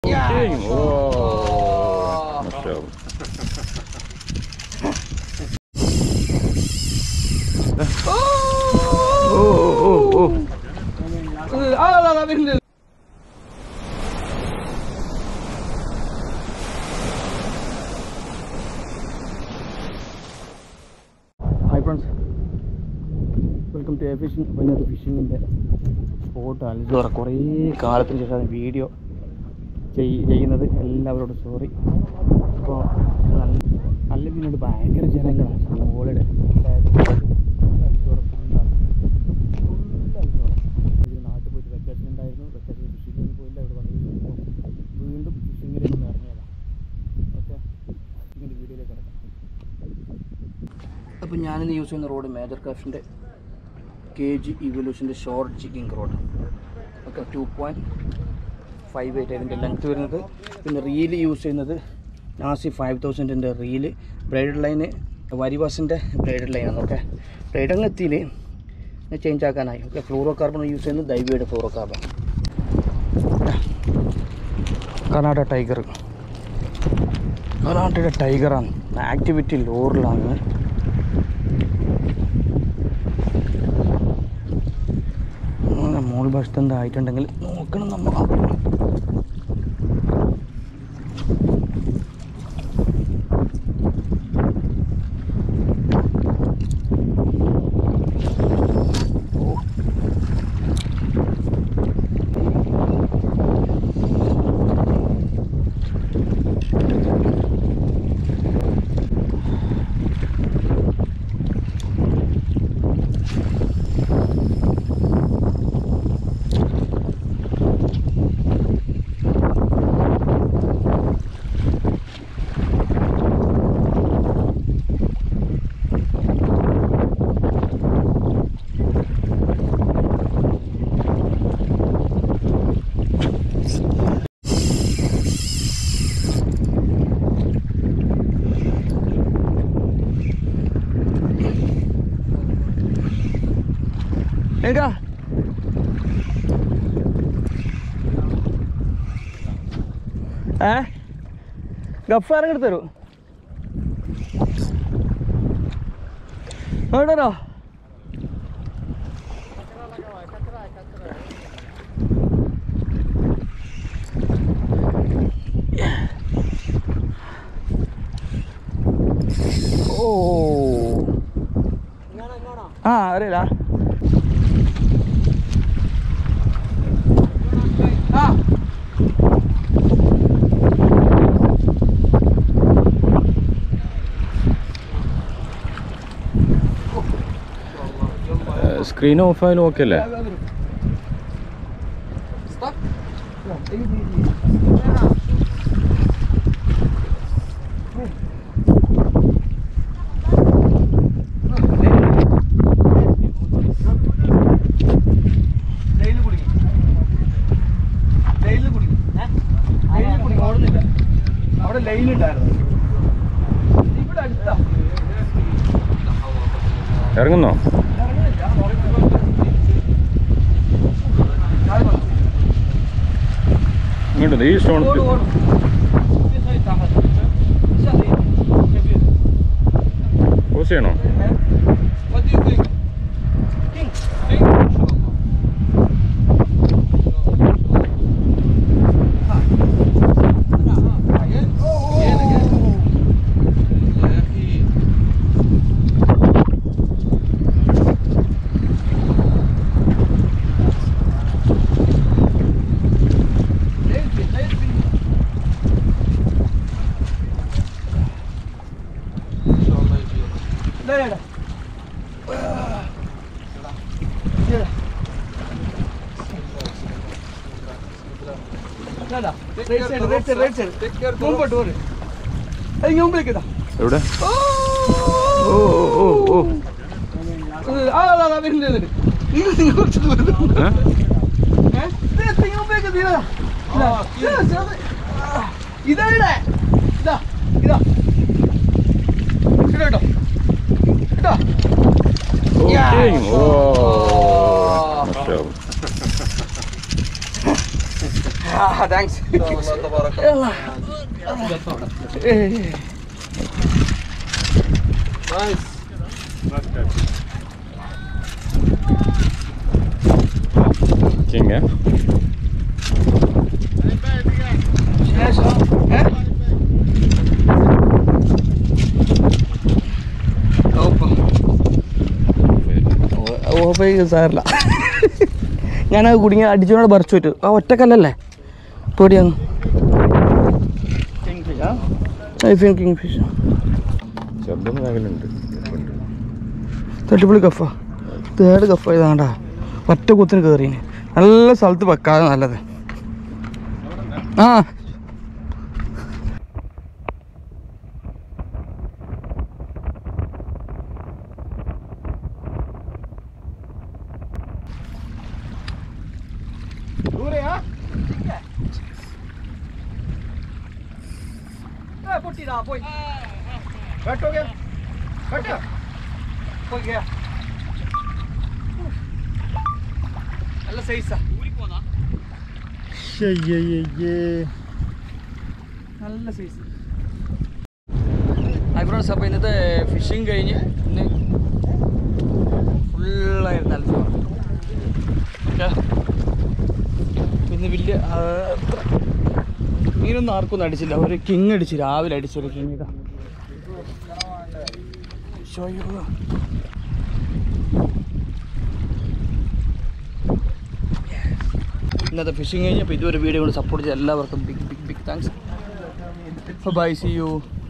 King. Oh, masya Allah. Oh, oh, oh, oh. Ah, la, la, വരുന്നത് hi friends welcome to a fishing അപ്പോൾ ഇന്നത്തെ ഫിഷിങ്ങിൻ്റെ spot അൽജോറ കുറേ കാലത്തിന് ശേഷമാണ് വീഡിയോ ചെയ്യുന്നത് എല്ലാവരോടും സോറി അപ്പോൾ നല്ല മീനോട് ഭയങ്കര ജനങ്ങളാണ് സമ്മോളുടെ അൽജോറ ഫുള്ളാണ് ഫുൾ അൽജോറ ഇത് നാട്ടിൽ പോയിട്ട് വെക്കേഷൻ ഉണ്ടായിരുന്നു വെക്കേഷൻ ഫിഷിങ്ങിന് പോയില്ല ഇവിടെ വന്നിട്ട് ഇപ്പോൾ വീണ്ടും ഫിഷിങ്ങിലേക്ക് ഒന്ന് ഇറങ്ങിയതാണ് ഓക്കെ ഫിഷിങ്ങിൻ്റെ വീഡിയോയിലേക്ക് കിടക്കാം അപ്പോൾ ഞാനിന്ന് യൂസ് ചെയ്യുന്ന റോഡ് മേജർ കാഫിൻ്റെ കെ ജി ഇവല്യൂഷൻ്റെ short jigging rod okay two point five eight അതിൻ്റെ ലെങ്ത് വരുന്നത് പിന്നെ റീല് യൂസ് ചെയ്യുന്നത് നാസി ഫൈവ് തൗസൻഡിൻ്റെ റീല് ബ്രൈഡൽ ലൈന് വരിവാസിൻ്റെ ബ്രൈഡൽ ലൈനാണ് ഓക്കെ ബ്രൈഡ് അങ്ങ് എത്തിയിൽ ചേഞ്ച് ആക്കാനായി ഓക്കെ ഫ്ലൂറോ കാർബൺ യൂസ് ചെയ്യുന്നത് ദൈവയുടെ fluorocarbon Karnataka Tiger Karnataka ടൈഗറാണ് ആക്ടിവിറ്റി ലോറിലാണ് മോൾ ഭക്ഷണം എന്തായിട്ടുണ്ടെങ്കിൽ നോക്കണം നമ്മൾ ഏക്കാ ഏ ഗഫാർ എടുത്ത് തരൂ എവിടെയോ ഓ ആ അറിയില്ല ആ സ്ക്രീൻ ഓഫ് ആയാലും ഓക്കെ അല്ലേ അവിടെ ലൈൻ ഉണ്ടായിരുന്നു ഇവിടെ അടുത്താ ഇറങ്ങുന്നോ ഇങ്ങോട്ട് ഈ സ്റ്റോൺ പോസ് ചെയ്യണോ What do you think? Think. Think. لا لا لا لا right side right side right side മുമ്പോട്ട് പോര് അതിന് മുമ്പിലേക്ക് ഇതാ എവിടെ ഓ ഓ ഓ ഓ ഓ ആ അതാ അതാ വരുന്നത് നിങ്ങൾ നിങ്ങൾ കുറച്ച് ദൂരം ഏ? മുമ്പിലേക്ക് തീരാ ഇതാ ഇവിടെ ഇതാ ഇതാ ഇതാ കേട്ടോ ഇതാ ഓ Yeah. king. ഓ masya Allah. Thanks King, eh? ശേഷം ഏ? ഓപ്പ. ഓ- ഓപ്പ ഈ സാറില്ല ഞാനത് കുടുങ്ങി അടിച്ചോടെ പറിച്ചു പറ്റു ആ ഒറ്റക്കല്ലല്ലേ പേടിയാന്ന് ഐഫിൻ കിങ് ഫിഷ് ശബ്ദം മേഖലുണ്ട് തട്ടിപ്പൊളി കഫ തേർഡ് കഫ ഇതാണ്ടാ ഒറ്റ കുത്തിന് കയറീന് നല്ല സ്ഥലത്ത് വെക്കാതെ നല്ലത് ആ പൊട്ടിടാ പോയി പോയി കേറാ. നല്ല സൈസാ നല്ല സൈസ് ഹായ് ഫ്രണ്ട്സ് അപ്പോൾ ഇന്നത്തെ ഫിഷിങ് കഴിഞ്ഞ് ഇന്ന് ഫുള്ളായിരുന്നു അൽഫാം ഓക്കെ ഇന്ന് വലിയ ആ, അത്ര മീനൊന്നും ആർക്കൊന്നും അടിച്ചില്ല ഒരു കിങ് അടിച്ച് രാവിലെ അടിച്ചൊരു കിങ് ഇതാ ഷോയോ ഇന്നത്തെ ഫിഷിങ് കഴിഞ്ഞ് അപ്പോൾ ഇതുവരെ വീഡിയോ കൊണ്ട് സപ്പോർട്ട് ചെയ്ത എല്ലാവർക്കും big big big thanks bye see U